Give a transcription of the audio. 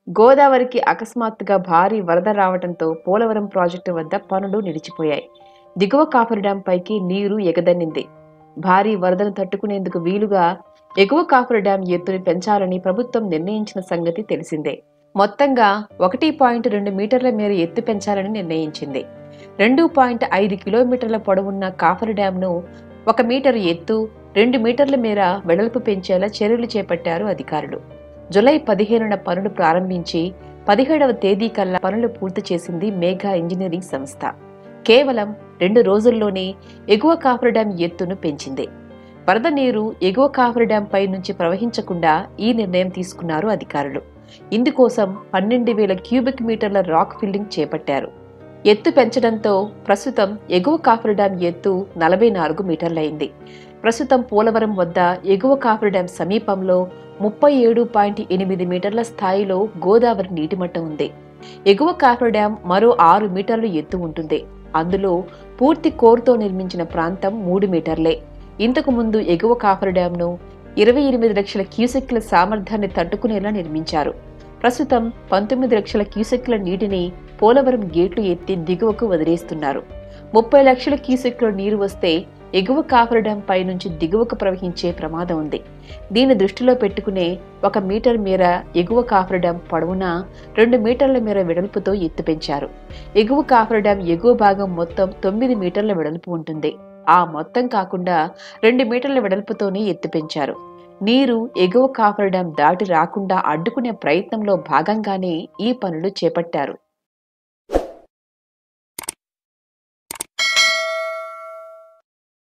గోదావరికి అకస్మాత్తుగా భారీ వరద రావడంతో పోలవరం ప్రాజెక్టు వద్ద పనులు నిలిచిపోయాయి దిగువ కాఫర్ డ్యాం పైకి నీరు ఎగదన్నింది భారీ వరదను తట్టుకునేందుకు వీలుగా ఎగువ కాఫర్ డ్యాం ఎత్తుని పెంచాలని ప్రభుత్వం నిర్ణయించిన సంగతి తెలిసిందే మొత్తంగా ఒకటి పాయింట్ రెండు మీటర్ల మేర ఎత్తు పెంచాలని నిర్ణయించింది రెండు పాయింట్ ఐదు కిలోమీటర్ల పొడవున్న కాఫర్ డ్యాంను ఒక మీటర్ ఎత్తు రెండు మీటర్ల మేర వెడల్పు పెంచేలా చర్యలు చేపట్టారు అధికారులు జులై పదిహేనున పనులు ప్రారంభించి పదిహేడవ తేదీ కల్లా పనులు పూర్తి చేసింది మేఘా ఇంజనీరింగ్ సంస్థ కేవలం రెండు రోజుల్లోనే ఎగువ కాఫర్ డ్యాం ఎత్తును పెంచింది వరద నీరు ఎగువ కాఫర్ డ్యాం పై నుంచి ప్రవహించకుండా ఈ నిర్ణయం తీసుకున్నారు అధికారులు ఇందుకోసం పన్నెండు వేల క్యూబిక్ మీటర్ల రాక్ ఫిల్లింగ్ చేపట్టారు ఎత్తు పెంచడంతో ప్రస్తుతం ఎగువ కాఫర్ డ్యాం ఎత్తు నలభై నాలుగు మీటర్లయింది ప్రస్తుతం పోలవరం వద్ద ఎగువ కాఫర్ డ్యాం సమీపంలో ముప్పై ఏడు పాయింట్ ఎనిమిది మీటర్ల స్థాయిలో గోదావరి నీటిమట్టం ఉంది ఎగువ కాఫర్ డ్యాం మరో ఆరు మీటర్లు ఎత్తు ఉంటుంది అందులో పూర్తి కోరుతో నిర్మించిన ప్రాంతం మూడు మీటర్లే ఇంతకు ముందు ఎగువ కాఫర్ డ్యాంను ఇరవై ఎనిమిది లక్షల క్యూసెక్ల సామర్థ్యాన్ని తట్టుకునేలా నిర్మించారు ప్రస్తుతం పంతొమ్మిది లక్షల క్యూసెక్ల నీటిని పోలవరం గేట్లు ఎత్తి దిగువకు వదిలేస్తున్నారు ముప్పై లక్షల క్యూసెక్ల నీరు వస్తే ఎగువ కాఫర్ డ్యాం పై నుంచి దిగువకు ప్రవహించే ప్రమాదం ఉంది దీన్ని దృష్టిలో పెట్టుకునే ఒక మీటర్ మేర ఎగువ కాఫర్ డ్యాం పొడవున రెండు మీటర్ల మేర వెడల్పుతో ఎత్తు పెంచారు ఎగువ కాఫర్ డ్యాం ఎగువ భాగం మొత్తం తొమ్మిది మీటర్ల వెడల్పు ఉంటుంది ఆ మొత్తం కాకుండా రెండు మీటర్ల వెడల్పుతోనే ఎత్తు పెంచారు నీరు ఎగువ కాఫర్ డ్యాం దాటి రాకుండా అడ్డుకునే ప్రయత్నంలో భాగంగానే ఈ పనులు చేపట్టారు